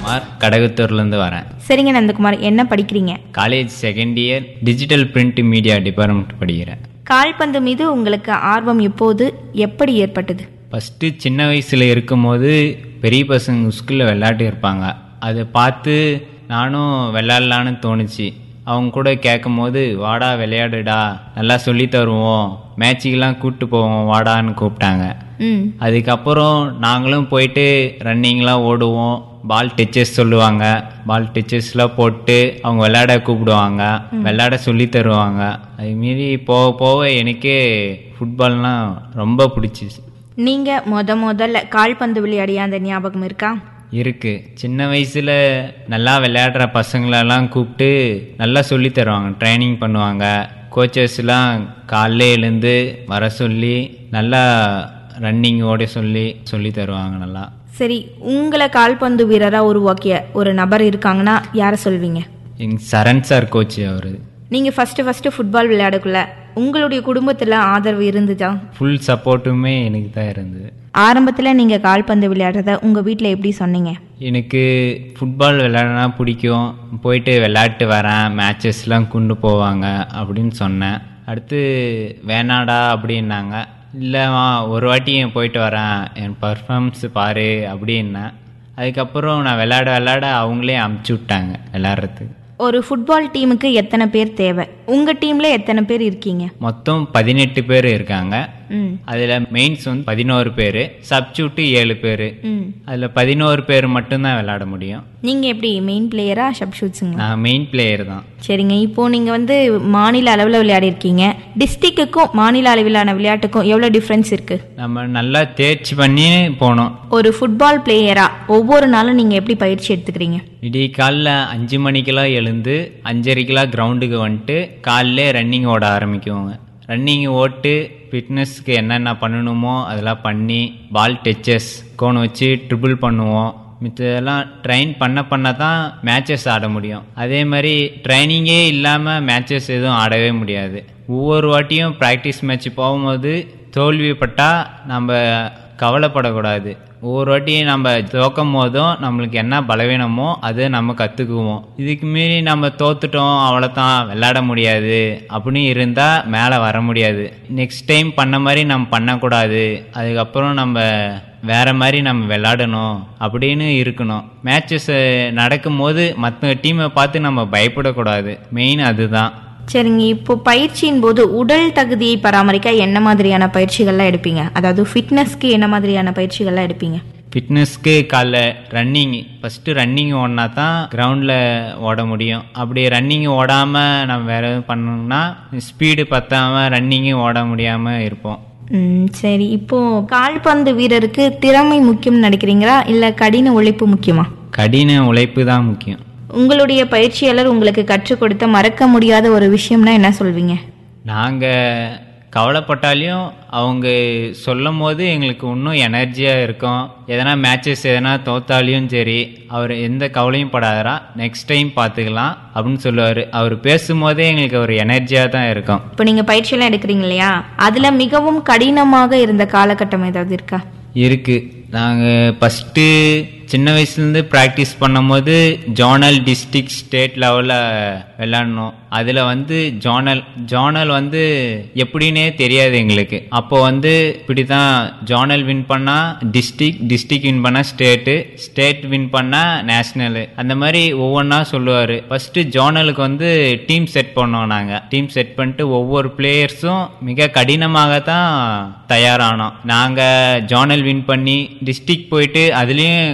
நந்தகுமார் கடகுத்தூர்லேருந்து வரேன் சரிங்க நந்தகுமார் என்ன படிக்கிறீங்க college second year digital print media department படிக்கிறேன் கால்பந்து மீது உங்களுக்கு ஆர்வம் எப்போது எப்படி ஏற்பட்டது ஃபஸ்ட்டு சின்ன வயசில் இருக்கும்போது பெரிய பசங்க ஸ்கூலில் விளையாட்டு இருப்பாங்க அதை பார்த்து நானும் விளையாடலான்னு தோணுச்சு அவங்க கூட கேட்கும் போது வாடா விளையாடுடா நல்லா சொல்லி தருவோம் மேட்சுக்கெல்லாம் கூப்பிட்டு போவோம் வாடான்னு கூப்பிட்டாங்க ம் அதுக்கப்புறம் நாங்களும் போயிட்டு ரன்னிங்லாம் ஓடுவோம் பால் டச்சஸ் சொல்லுவாங்க பால் டச்சஸ்லாம் போட்டு அவங்க விளையாட கூப்பிடுவாங்க விளையாட சொல்லி தருவாங்க அதுமாரி போக போக எனக்கே ஃபுட்பால்னால் ரொம்ப பிடிச்சிச்சு நீங்கள் முத முதல்ல கால்பந்து விளையாடிய அந்த ஞாபகம் இருக்கா இருக்கு சின்ன வயசுல நல்லா விளையாடுற பசங்களெல்லாம் கூப்பிட்டு நல்லா சொல்லி தருவாங்க ட்ரைனிங் பண்ணுவாங்க கோச்சஸ்லாம் காலைல எழுந்து வர சொல்லி நல்லா ரன்னிங் ஓட சொல்லி சொல்லி தருவாங்க நல்லா சரி உங்களை கால்பந்து வீரராக உருவாக்கிய ஒரு நபர் இருக்காங்கன்னா யாரை சொல்வீங்க எங்க சரண் சார் கோச் அவர் நீங்கள் ஃபஸ்ட்டு ஃபஸ்ட்டு ஃபுட்பால் விளையாடக்குள்ள உங்களுடைய குடும்பத்தில் ஆதரவு இருந்துச்சா ஃபுல் சப்போர்ட்டுமே எனக்கு தான் இருந்தது ஆரம்பத்தில் நீங்கள் கால்பந்து விளையாடுறத உங்கள் வீட்டில் எப்படி சொன்னீங்க எனக்கு ஃபுட்பால் விளையாடனா பிடிக்கும் போயிட்டு விளையாட்டு வரேன் மேட்சஸ்லாம் கொண்டு போவாங்க அப்படின்னு சொன்னேன் அடுத்து வேணாடா அப்படின்னாங்க இல்லைம்மா ஒரு வாட்டி போயிட்டு வரேன் என் பர்ஃபார்மன்ஸ் பாரு அப்படின்னேன் அதுக்கப்புறம் நான் விளையாட விளையாட அவங்களே அமுச்சு விட்டாங்க விளையாடுறதுக்கு ஒரு ஃபுட்பால் டீமுக்கு எத்தனை பேர் தேவை உங்கள் டீமில் எத்தனை பேர் இருக்கீங்க மொத்தம் பதினெட்டு பேர் இருக்காங்க ம் அதில் மெயின்ஸ் வந்து பதினோரு பேர் சப்ஸ்டியூட்டு ஏழு பேர் ம் அதில் பதினோரு பேர் மட்டும்தான் விளையாட முடியும் நீங்கள் எப்படி மெயின் பிளேயரா ஷப் ஷூட்ஸுங்களா நான் மெயின் பிளேயர் தான் சரிங்க இப்போ நீங்கள் வந்து மாநில அளவில் விளையாடி இருக்கீங்க டிஸ்ட்ரிக்ட்டுக்கும் மாநில அளவிலான விளையாட்டுக்கும் எவ்வளோ டிஃப்ரென்ஸ் இருக்குது நம்ம நல்லா தேர்ச்சி பண்ணி போனோம் ஒரு ஃபுட்பால் பிளேயரா ஒவ்வொரு நாளும் நீங்கள் எப்படி பயிற்சி எடுத்துக்கிறீங்க விடிய காலைல அஞ்சு மணிக்கெல்லாம் எழுந்து அஞ்சரைக்கெல்லாம் கிரவுண்டுக்கு வந்துட்டு காலையிலே ரன்னிங் ஓட ஆரம்பிக்குவோங்க ரன்னிங் ஓட்டு ஃபிட்னஸ்க்கு என்னென்ன பண்ணணுமோ அதெல்லாம் பண்ணி பால் டச்சஸ் கோன் வச்சு ட்ரிபிள் பண்ணுவோம் மித்ததெல்லாம் ட்ரெயின் பண்ண பண்ண தான் மேட்சஸ் ஆட முடியும் அதே மாதிரி ட்ரைனிங்கே இல்லாமல் மேட்சஸ் எதுவும் ஆடவே முடியாது ஒவ்வொரு வாட்டியும் ப்ராக்டிஸ் மேட்ச் போகும்போது தோல்விப்பட்டால் நம்ம கவலைப்படக்கூடாது ஒவ்வொரு வாட்டியும் நம்ம தோக்கும் போதும் நம்மளுக்கு என்ன பலவீனமோ அதை நம்ம கற்றுக்குவோம் இதுக்கு மீறி நம்ம தோத்துட்டோம் அவ்வளோதான் விளையாட முடியாது அப்படின்னு இருந்தால் மேலே வர முடியாது நெக்ஸ்ட் டைம் பண்ண மாதிரி நம்ம பண்ணக்கூடாது அதுக்கப்புறம் நம்ம வேற மாதிரி நம்ம விளையாடணும் அப்படின்னு இருக்கணும் மேட்சஸ் நடக்கும்போது மற்ற டீமை பார்த்து நம்ம பயப்படக்கூடாது மெயின் அதுதான் சரிங்க இப்போ பயிற்சியின் போது உடல் தகுதியை பராமரிக்க என்ன மாதிரியான பயிற்சிகள்லாம் எடுப்பீங்க அதாவது ஃபிட்னஸ்க்கு என்ன மாதிரியான பயிற்சிகள்லாம் எடுப்பீங்க ஃபிட்னஸ்க்கு காலைல ரன்னிங் ஃபஸ்ட்டு ரன்னிங் ஓடினா தான் கிரவுண்டில் ஓட முடியும் அப்படி ரன்னிங் ஓடாமல் நம்ம வேறு எதுவும் பண்ணோம்னா ஸ்பீடு பத்தாமல் ரன்னிங்கும் ஓட முடியாமல் இருப்போம் ம், சரி இப்போ கால்பந்து வீரருக்கு திறமை முக்கியம் நினைக்கிறீங்களா இல்லை கடின உழைப்பு முக்கியமா கடின உழைப்பு தான் முக்கியம் உங்களுடைய பயிற்சியாளர் உங்களுக்கு கற்றுக் கொடுத்த மறக்க முடியாத ஒரு விஷயம்னா என்ன சொல்வீங்க நாங்கள் கவலைப்பட்டாலையும் அவங்க சொல்லும் போது எங்களுக்கு இன்னும் எனர்ஜியாக இருக்கும் எதனா மேட்சஸ் எதனா தோத்தாலையும் சரி அவர் எந்த கவலையும் படாதரா நெக்ஸ்ட் டைம் பார்த்துக்கலாம் அப்படின்னு சொல்லுவார் அவர் பேசும்போதே எங்களுக்கு ஒரு எனர்ஜியாக தான் இருக்கும் இப்போ நீங்கள் பயிற்சியெல்லாம் எடுக்கிறீங்க இல்லையா அதில் மிகவும் கடினமாக இருந்த காலகட்டம் ஏதாவது இருக்கா இருக்கு நாங்கள் ஃபஸ்ட்டு சின்ன வயசுலேருந்து ப்ராக்டிஸ் பண்ணும்போது ஜோனல் டிஸ்ட்ரிக்ட் ஸ்டேட் லெவலில் விளாட்னோம் அதில் வந்து ஜோனல் ஜோனல் வந்து எப்படின்னே தெரியாது எங்களுக்கு அப்போ வந்து இப்படி தான் ஜோனல் வின் பண்ணால் டிஸ்ட்ரிக் டிஸ்ட்ரிக் வின் பண்ணால் ஸ்டேட்டு ஸ்டேட் வின் பண்ணால் நேஷ்னலு அந்த மாதிரி ஒவ்வொன்றா சொல்லுவார் ஃபஸ்ட்டு ஜோனலுக்கு வந்து டீம் செட் பண்ணோம் நாங்கள் டீம் செட் பண்ணிட்டு ஒவ்வொரு பிளேயர்ஸும் மிக கடினமாக தான் தயாரானோம் நாங்கள் ஜோனல் வின் பண்ணி டிஸ்ட்ரிக் போயிட்டு அதுலேயும்